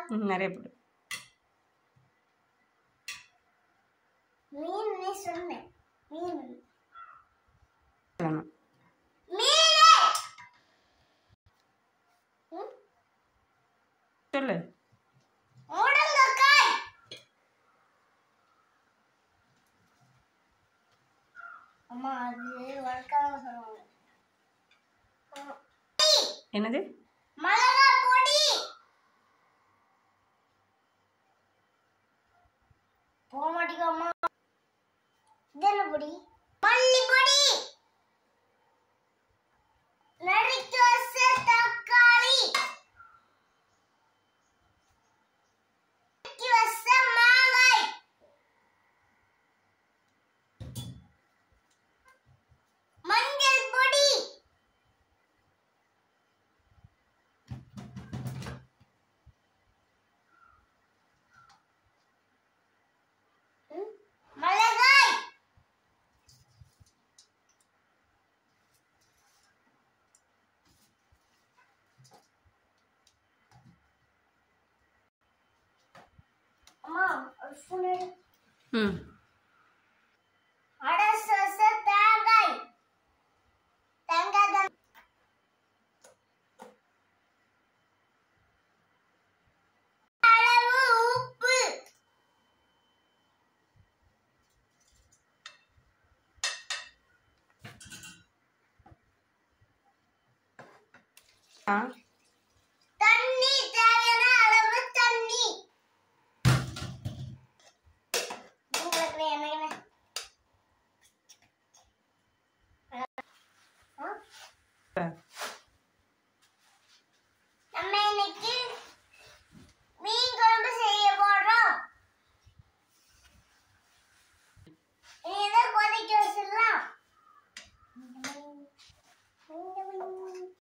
ம், நிறைய போடு மீன் சொன்னேன் மீன் வேணும் மீன் ம், சொல்லு முருங்கைக்காய் அம்மா அது வழக்காம சொல்லுவாங்க என்னது மிளகா பொடி போக மாட்டேங்கம்மா இது என்ன பொடி மல்லி பொடி நறுக்கி வச்ச தக்காளி நறுக்கி வச்ச மாங்காய் மஞ்சள் பொடி ம், மிளகாய் அம்மா ஒரு ஸ்பூன் எடு ம் அரை சொச தேங்காய் தேங்காய் தான் அளவு உப்பு ஆ தண்ணி தேவையான அளவு தண்ணி உங்களுக்கு என்ன என்ன ஆ? ஆ